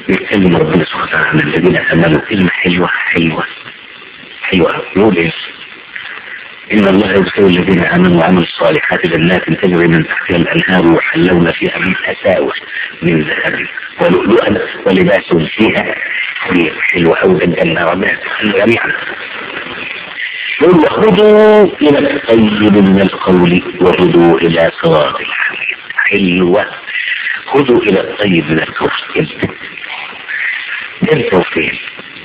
يتكلم ربنا سبحانه وتعالى عن الذين امنوا كلمه حلوه حلوه حلوه يقول ايه إن الله يدخل الذين آمنوا وعملوا الصالحات جنات تجري من تحتها الأنهار يحلون فيها من أساور من ذهب ولؤلؤا ولباسهم فيها حرير حلو أو الجنة ربنا يتحل جميعا يقول وهدوا إلى الطيب من القول وهدوا إلى صراط الحميد حلوة هدوا إلى الطيب من القول انت وفين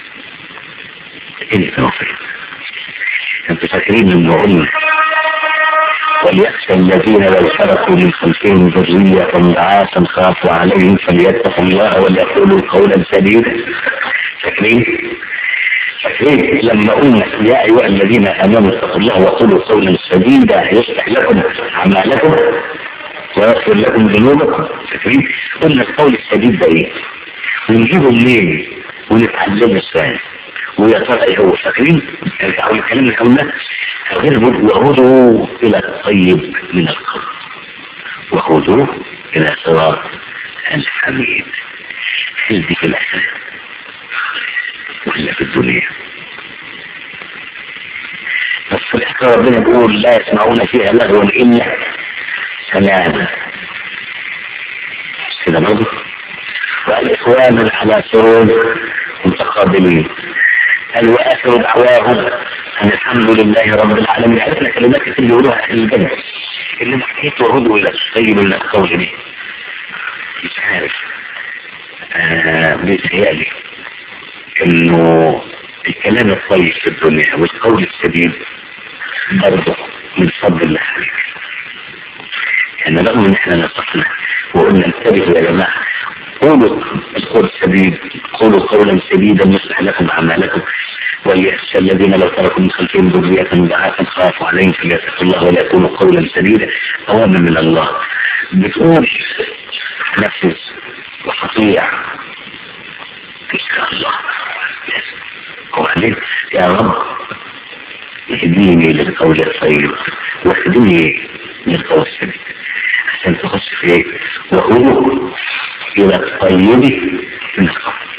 انت وفين انتوا فاكرين ان قلنا وليخشى الذين لو تركوا من خلفهم ذرية ضعافا خافوا عليهم فليتقوا الله وليقولوا قولا سديدا فاكرين؟ فاكرين لما قلنا يا ايها الذين امنوا اتقوا الله وقولوا قولا سديدا يصلح لكم اعمالكم ويغفر لكم ذنوبكم فاكرين؟ قلنا القول السديد ده ايه؟ ونجيبه منين؟ ونتعلمه ازاي؟ ويا ترى ايه هو فاكرين او الكلام اللي قلنا غير وهدوا الى الطيب من القول وهدوا الى صراط الحميد هل دي في الاخره ولا في الدنيا بس في الاخره ربنا بيقول لا يسمعون فيها لغوا الا سلاما كده برضه والاخوان على سرور متقابلين قال واخر دعواهم ان الحمد لله رب العالمين عرفنا كلمات كتير يقولوها اهل الجنه اللي محكيت وردوا الى الطيب من القول دي مش عارف آه بيتهيألي انه الكلام الطيب في الدنيا والقول السديد برضه من فضل الله عليك يعني رغم ان احنا نصحنا وقلنا انتبهوا يا جماعه قولوا القول السديد قولوا قولا سديدا يصلح لكم اعمالكم وليخشى الذين لو تركوا من خلفهم ذرية ضعافا خافوا عليهم فليتقوا الله ولا يقولوا قولا سديدا اوامر من الله بتقول نفذ وتطيع ان شاء الله وبعدين يا رب اهديني للقول الطيب واهدني للقول السديد عشان تخش في ايه وهو الى الطيب من القول